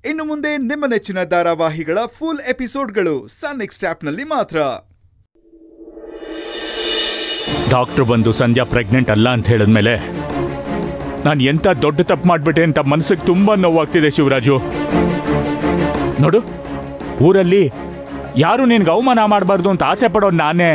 ಇನ್ನು ಮುಂದೆ ನಿಮ್ಮ ನೆಚ್ಚಿನ ಧಾರಾವಾಹಿಗಳ ಫುಲ್ ಎಪಿಸೋಡ್ಗಳು ಸನ್ ನೆಕ್ಸ್ಟ್ ಆಪ್ನಲ್ಲಿ ಮಾತ್ರ ಡಾಕ್ಟ್ರು ಬಂದು ಸಂಧ್ಯಾ ಪ್ರೆಗ್ನೆಂಟ್ ಅಲ್ಲ ಅಂತ ಹೇಳಿದ್ಮೇಲೆ ನಾನು ಎಂಥ ದೊಡ್ಡ ತಪ್ಪು ಮಾಡಿಬಿಟ್ಟೆ ಅಂತ ಮನಸ್ಸಿಗೆ ತುಂಬ ನೋವಾಗ್ತಿದೆ ಶಿವರಾಜು ನೋಡು ಊರಲ್ಲಿ ಯಾರು ನಿನ್ಗೆ ಅವಮಾನ ಮಾಡಬಾರ್ದು ಅಂತ ಆಸೆ ಪಡೋದು ನಾನೇ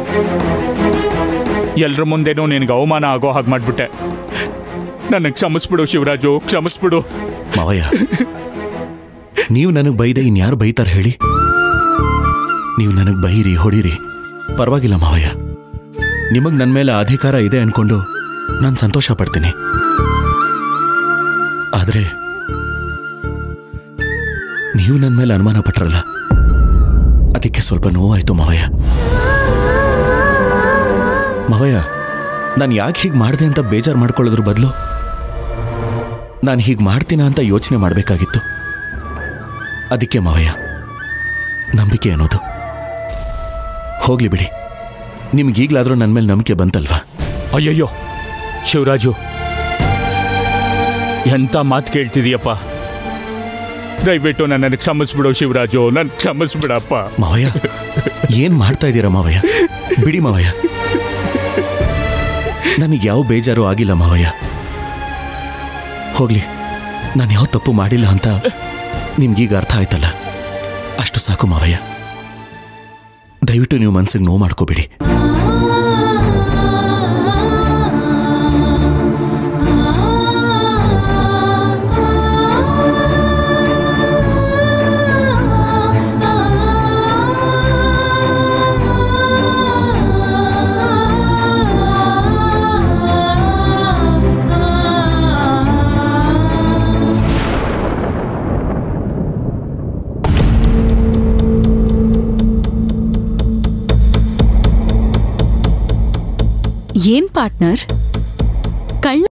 ಎಲ್ರ ಮುಂದೆನೂ ನಿನ್ಗೆ ಅವಮಾನ ಆಗೋ ಹಾಗೆ ಮಾಡಿಬಿಟ್ಟೆ ನನಗೆ ಕ್ಷಮಿಸ್ಬಿಡು ಶಿವರಾಜು ಕ್ಷಮಿಸ್ಬಿಡು ಮಾವಯ್ಯ ನೀವು ನನಗೆ ಬೈದೆ ಇನ್ಯಾರು ಬೈತಾರೆ ಹೇಳಿ ನೀವು ನನಗೆ ಬೈರಿ ಹೊಡಿರಿ ಪರವಾಗಿಲ್ಲ ಮಾವಯ್ಯ ನಿಮಗೆ ನನ್ನ ಮೇಲೆ ಅಧಿಕಾರ ಇದೆ ಅನ್ಕೊಂಡು ನಾನು ಸಂತೋಷ ಪಡ್ತೀನಿ ಆದರೆ ನೀವು ನನ್ನ ಮೇಲೆ ಅನುಮಾನ ಪಟ್ರಲ್ಲ ಅದಕ್ಕೆ ಸ್ವಲ್ಪ ನೋವಾಯ್ತು ಮಾವಯ್ಯ ಮಾವಯ್ಯ ನಾನು ಯಾಕೆ ಹೀಗೆ ಮಾಡಿದೆ ಅಂತ ಬೇಜಾರು ಮಾಡ್ಕೊಳ್ಳೋದ್ರ ಬದಲು ನಾನು ಹೀಗೆ ಮಾಡ್ತೀನ ಅಂತ ಯೋಚನೆ ಮಾಡಬೇಕಾಗಿತ್ತು ಅದಕ್ಕೆ ಮಾವಯ್ಯ ನಂಬಿಕೆ ಅನ್ನೋದು ಹೋಗ್ಲಿ ಬಿಡಿ ನಿಮ್ಗೀಗ್ಲಾದ್ರೂ ನನ್ನ ಮೇಲೆ ನಂಬಿಕೆ ಬಂತಲ್ವಾ ಅಯ್ಯಯ್ಯೋ ಶಿವರಾಜು ಎಂಥ ಮಾತು ಕೇಳ್ತಿದೀಯಪ್ಪ ದಯವಿಟ್ಟು ನನ್ನನ್ನು ಕ್ಷಮಿಸ್ಬಿಡು ಶಿವರಾಜು ನನ್ನ ಕ್ಷಮಿಸ್ಬಿಡಪ್ಪ ಮಾವಯ್ಯ ಏನ್ ಮಾಡ್ತಾ ಇದ್ದೀರಾ ಮಾವಯ್ಯ ಬಿಡಿ ಮಾವಯ್ಯ ನನಗೆ ಯಾವ ಬೇಜಾರು ಆಗಿಲ್ಲ ಮಾವಯ್ಯ ಹೋಗ್ಲಿ ನಾನು ಯಾವ ತಪ್ಪು ಮಾಡಿಲ್ಲ ಅಂತ ನಿಮ್ಗೀಗ ಅರ್ಥ ಆಯ್ತಲ್ಲ ಅಷ್ಟು ಸಾಕು ಮಾವಯ್ಯ ದಯವಿಟ್ಟು ನೀವು ಮನ್ಸಿಗೆ ನೋವು ಮಾಡ್ಕೋಬೇಡಿ ಏನ್ ಪಾರ್ಟ್ನರ್ ಕಳ್ಳ